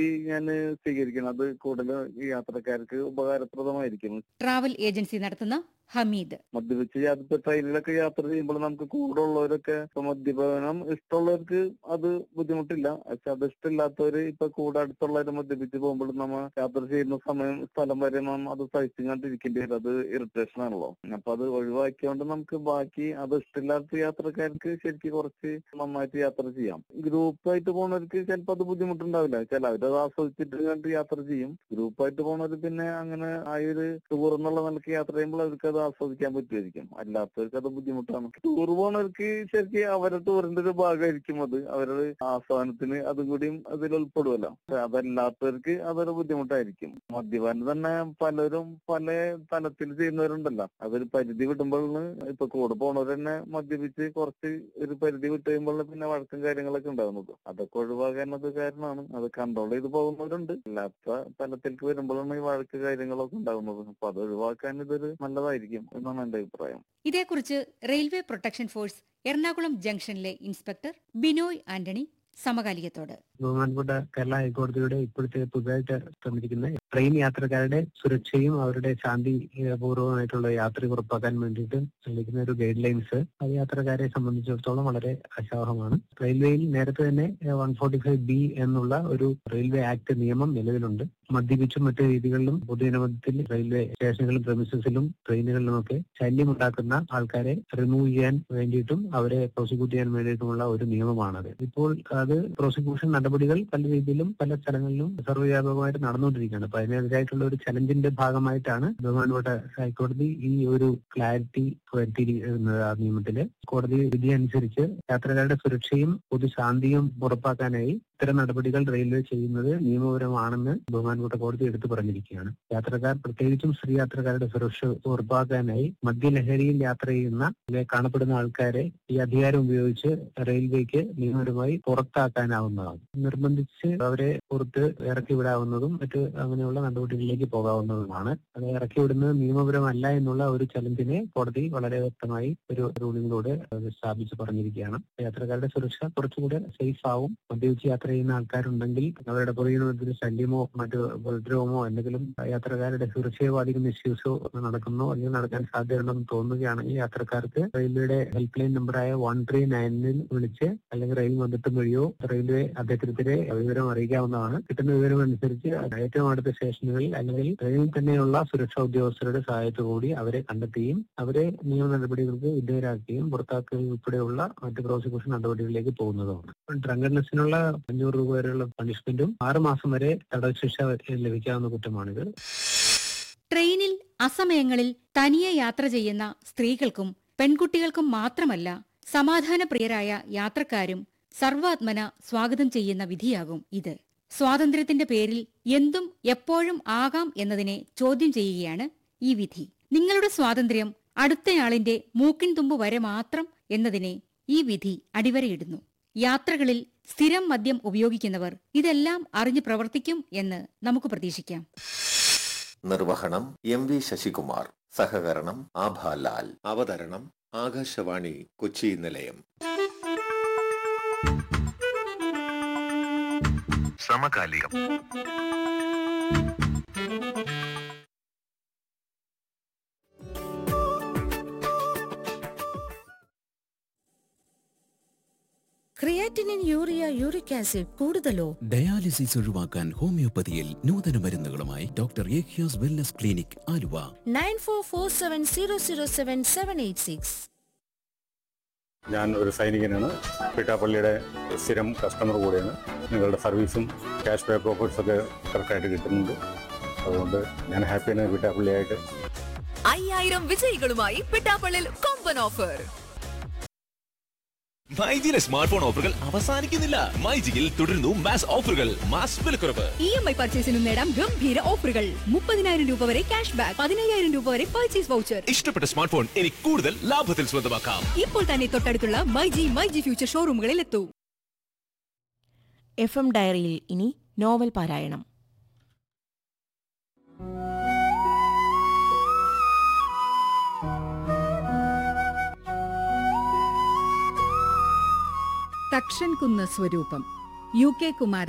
ഞാൻ സ്വീകരിക്കണം അത് കൂടുതൽ ഈ യാത്രക്കാർക്ക് ഉപകാരപ്രദമായിരിക്കും ട്രാവൽ ഏജൻസി നടത്തുന്ന ഹമീദ് മദ്യപിച്ച് യാത്ര ട്രെയിനിലൊക്കെ യാത്ര ചെയ്യുമ്പോൾ നമുക്ക് കൂടെ ഉള്ളവരൊക്കെ ഇപ്പൊ മദ്യപാനം ഇഷ്ടമുള്ളവർക്ക് അത് ബുദ്ധിമുട്ടില്ല പക്ഷെ അത് ഇഷ്ടമില്ലാത്തവര് ഇപ്പൊ കൂടെ അടുത്തുള്ളവര് മദ്യപിച്ച് പോകുമ്പോൾ നമ്മ യാത്ര ചെയ്യുന്ന സമയം സ്ഥലം വരെ നാം അത് സഹിച്ചുകൊണ്ടിരിക്കേണ്ടി വരും അത് ഇറിറ്റേഷൻ ആണല്ലോ അപ്പൊ അത് ഒഴിവാക്കിയോണ്ട് നമുക്ക് ബാക്കി അത് ഇഷ്ടമില്ലാത്ത യാത്രക്കാർക്ക് ശരിക്കും കുറച്ച് നന്നായിട്ട് യാത്ര ചെയ്യാം ഗ്രൂപ്പായിട്ട് പോകുന്നവർക്ക് ചിലപ്പോൾ അത് ബുദ്ധിമുട്ടുണ്ടാവില്ല ചില അവരത് ആസ്വദിച്ചിട്ട് കണ്ട് യാത്ര ചെയ്യും ഗ്രൂപ്പായിട്ട് പോകുന്നവർ പിന്നെ അങ്ങനെ ആ ഒരു ടൂർ എന്നുള്ള നിലയ്ക്ക് യാത്ര ചെയ്യുമ്പോൾ അവർക്ക് അത് ആസ്വദിക്കാൻ പറ്റുമായിരിക്കും അല്ലാത്തവർക്ക് അത് ബുദ്ധിമുട്ടാണ് ടൂർ പോകുന്നവർക്ക് ശരിക്കും അവരുടെ ടൂറിന്റെ ഒരു ഭാഗമായിരിക്കും അത് അവരുടെ ആസ്വാദനത്തിന് അതും കൂടിയും അതിൽ ഉൾപ്പെടുമല്ലോ പക്ഷെ അതല്ലാത്തവർക്ക് അതൊരു ബുദ്ധിമുട്ടായിരിക്കും മദ്യപാനം തന്നെ പലരും പല തലത്തിൽ ചെയ്യുന്നവരുണ്ടല്ലോ അതൊരു പരിധി വിടുമ്പോഴാണ് ഇപ്പൊ കൂടെ പോണവർ തന്നെ മദ്യപിച്ച് കുറച്ച് ഒരു പരിധി വിട്ട് കഴിയുമ്പോൾ പിന്നെ വഴക്കും കാര്യങ്ങളൊക്കെ ഉണ്ടാകുന്നത് അതൊക്കെ ഒഴിവാക്കാൻ അത് കാരണമാണ് അത് കൺട്രോൾ ചെയ്ത് പോകുന്നവരുണ്ട് അല്ലാത്ത തലത്തിലേക്ക് വരുമ്പോഴാണ് ഈ വഴക്ക് കാര്യങ്ങളൊക്കെ ഉണ്ടാകുന്നത് അപ്പൊ അത് ഒഴിവാക്കാൻ ഇതൊരു നല്ലതായിരിക്കും എന്നാണ് എന്റെ അഭിപ്രായം ഇതേക്കുറിച്ച് റെയിൽവേ പ്രൊട്ടക്ഷൻ ഫോഴ്സ് എറണാകുളം ജംഗ്ഷനിലെ ഇൻസ്പെക്ടർ ബിനോയ് ആന്റണി സമകാലികത്തോട് ബഹുമാനപ്പെട്ട കേരള ഹൈക്കോടതിയുടെ ഇപ്പോഴത്തെ പുതുതായിട്ട് തന്നിരിക്കുന്ന ട്രെയിൻ യാത്രക്കാരുടെ സുരക്ഷയും അവരുടെ ശാന്തി ഏഹ്, പൂർവ്വമായിട്ടുള്ള യാത്ര ഉറപ്പാക്കാൻ വേണ്ടിയിട്ട് നൽകുന്ന ഒരു ഗൈഡ് ലൈൻസ് അത് യാത്രക്കാരെ സംബന്ധിച്ചിടത്തോളം വളരെ ആശാവഹമാണ് റെയിൽവേയിൽ നേരത്തെ തന്നെ വൺ ഫോർട്ടി ഫൈവ് ബി എന്നുള്ള ഒരു റെയിൽവേ ആക്ട് നിയമം നിലവിലുണ്ട് മദ്യപിച്ചും മറ്റു രീതികളിലും പൊതുജനമധ്യത്തിൽ റെയിൽവേ സ്റ്റേഷനുകളിലും പ്രമിസസിലും ട്രെയിനുകളിലുമൊക്കെ ശല്യമുണ്ടാക്കുന്ന ആൾക്കാരെ റിമൂവ് ചെയ്യാൻ വേണ്ടിയിട്ടും അവരെ പ്രോസിക്യൂട്ട് ചെയ്യാൻ വേണ്ടിയിട്ടുമുള്ള ഒരു നിയമമാണത് ഇപ്പോൾ അത് പ്രോസിക്യൂഷൻ നടപടികൾ പല രീതിയിലും പല സ്ഥലങ്ങളിലും സർവ്വവ്യാപകമായിട്ട് നടന്നുകൊണ്ടിരിക്കുകയാണ് അപ്പൊ അതിനെതിരായിട്ടുള്ള ഒരു ചലഞ്ചിന്റെ ഭാഗമായിട്ടാണ് ബഹുമാനപ്പെട്ട ഹൈക്കോടതി ഈ ഒരു ക്ലാരിറ്റി വരുത്തിയിരിക്കുന്നത് ആ നിയമത്തില് കോടതി വിധി അനുസരിച്ച് യാത്രക്കാരുടെ സുരക്ഷയും പൊതുശാന്തിയും ഉറപ്പാക്കാനായി ഇത്തരം നടപടികൾ റെയിൽവേ ചെയ്യുന്നത് നിയമപരമാണെന്ന് ബഹുമാനപ്പെട്ട കോടതി എടുത്തു പറഞ്ഞിരിക്കുകയാണ് യാത്രക്കാർ പ്രത്യേകിച്ചും സ്ത്രീ യാത്രക്കാരുടെ സുരക്ഷ ഉറപ്പാക്കാനായി മദ്യലഹരിയിൽ യാത്ര ചെയ്യുന്ന ഇതിലെ കാണപ്പെടുന്ന ആൾക്കാരെ ഈ അധികാരം ഉപയോഗിച്ച് റെയിൽവേക്ക് നിയമപരമായി പുറത്താക്കാനാവുന്നതാണ് നിർബന്ധിച്ച് അവരെ പുറത്ത് ഇറക്കി വിടാവുന്നതും മറ്റ് അങ്ങനെയുള്ള നടപടികളിലേക്ക് പോകാവുന്നതുമാണ് അത് ഇറക്കി വിടുന്നത് നിയമപരമല്ല എന്നുള്ള ഒരു ചലഞ്ചിനെ കോടതി വളരെ വ്യക്തമായി ഒരു റൂളിങ്ങിലൂടെ അത് സ്ഥാപിച്ച് പറഞ്ഞിരിക്കുകയാണ് യാത്രക്കാരുടെ സുരക്ഷ കുറച്ചുകൂടെ സേഫ് ആവും മദ്യപിച്ച് യാത്ര ചെയ്യുന്ന ആൾക്കാരുണ്ടെങ്കിൽ അവരുടെ പുറകിൽ ശല്യമോ മറ്റു ഉപദ്രവമോ എന്തെങ്കിലും യാത്രക്കാരുടെ സുരക്ഷയെ ബാധിക്കുന്ന ഇഷ്യൂസോ നടക്കുന്നോ അല്ലെങ്കിൽ നടക്കാൻ സാധ്യതയുണ്ടെന്ന് തോന്നുകയാണെങ്കിൽ യാത്രക്കാർക്ക് റെയിൽവേയുടെ ഹെൽപ്പ് ലൈൻ നമ്പറായ വൺ ത്രീ നയനിൽ വിളിച്ച് അല്ലെങ്കിൽ റെയിൽ ബന്ധത്തും വഴിയോ റെയിൽവേ അധികൃതരെ വിവരം അറിയിക്കാവുന്നതാണ് കിട്ടുന്ന വിവരം അനുസരിച്ച് ഏറ്റവും അടുത്ത സ്റ്റേഷനുകളിൽ അല്ലെങ്കിൽ ട്രെയിനിൽ തന്നെയുള്ള സുരക്ഷാ ഉദ്യോഗസ്ഥരുടെ സഹായത്തോടുകൂടി അവരെ കണ്ടെത്തുകയും അവരെ നിയമ നടപടികൾക്ക് വിധേയരാക്കുകയും പുറത്താക്കുകയും ഉൾപ്പെടെയുള്ള മറ്റ് പ്രോസിക്യൂഷൻ നടപടികളിലേക്ക് പോകുന്നതുമാണ് ഡ്രങ്കഡ്നെസ്സിനുള്ള അഞ്ഞൂറ് രൂപ വരെയുള്ള പണിഷ്മെന്റും ആറ് മാസം വരെ തടവ് ശിക്ഷ ലഭിക്കാവുന്ന കുറ്റമാണിത് ട്രെയിനിൽ അസമയങ്ങളിൽ തനിയെ യാത്ര ചെയ്യുന്ന സ്ത്രീകൾക്കും പെൺകുട്ടികൾക്കും മാത്രമല്ല സമാധാനപ്രിയരായ യാത്രക്കാരും സർവാത്മന സ്വാഗതം ചെയ്യുന്ന വിധിയാകും ഇത് സ്വാതന്ത്ര്യത്തിന്റെ പേരിൽ എന്തും എപ്പോഴും ആകാം എന്നതിനെ ചോദ്യം ചെയ്യുകയാണ് ഈ വിധി നിങ്ങളുടെ സ്വാതന്ത്ര്യം അടുത്തയാളിന്റെ മൂക്കിൻ തുമ്പ് വരെ മാത്രം എന്നതിനെ ഈ വിധി അടിവരയിടുന്നു യാത്രകളിൽ സ്ഥിരം മദ്യം ഉപയോഗിക്കുന്നവർ ഇതെല്ലാം അറിഞ്ഞു പ്രവർത്തിക്കും എന്ന് നമുക്ക് പ്രതീക്ഷിക്കാം നിർവഹണം എം വി ശശികുമാർ സഹകരണം ആഭാലാൽ അവതരണം ആകാശവാണി കൊച്ചി നിലയം സമകാലികം ക്രിയാറ്റിനിൻ യൂറിയ യൂറിക് ആസിഡ് കൂടുതലോ ഡയാലിസിസ് ഒഴിവാക്കാൻ ഹോമിയോപ്പതിയിൽ നൂതന മരുന്നുകളുമായി ഡോക്ടർ ഏഖ്യാസ് wellness clinic Aluva nine four four seven zero zero seven seven eight six ഞാൻ ഒരു സൈനികനാണ് പിട്ടാപ്പള്ളിയുടെ സ്ഥിരം കസ്റ്റമർ കൂടെയാണ് നിങ്ങളുടെ സർവീസും ക്യാഷ് ബാക്ക് ഓഫേഴ്സ് ഒക്കെ കറക്റ്റായിട്ട് കിട്ടുന്നുണ്ട് അതുകൊണ്ട് ഞാൻ ഹാപ്പിയാണ് പിട്ടാപ്പള്ളിയായിട്ട് അയ്യായിരം വിജയികളുമായി പിട്ടാപ്പള്ളിൽ കൊമ്പൻ ഓഫർ മൈജിയിലെ സ്മാർട്ട് ഫോൺ ഓഫറുകൾ അവസാനിക്കുന്നില്ല മൈജിയിൽ തുടരുന്നു മാസ് ഓഫറുകൾ മാസ് വിലക്കുറവ് ഇ എം ഐ പർച്ചേസിനും നേടാം ഗംഭീര ഓഫറുകൾ മുപ്പതിനായിരം രൂപ വരെ ക്യാഷ് ബാക്ക് പതിനയ്യായിരം രൂപ വരെ പർച്ചേസ് വൗച്ചർ ഇഷ്ടപ്പെട്ട സ്മാർട്ട് ഫോൺ ഇനി കൂടുതൽ ലാഭത്തിൽ സ്വന്തമാക്കാം ഇപ്പോൾ തന്നെ തൊട്ടടുത്തുള്ള മൈജി മൈജി ഫ്യൂച്ചർ ഷോറൂമുകളിൽ എത്തൂ എഫ് എം ഡയറിയിൽ ഇനി നോവൽ പാരായണം തക്ഷൻ കുന്ന് സ്വരൂപം യു കെ കുമാരൻ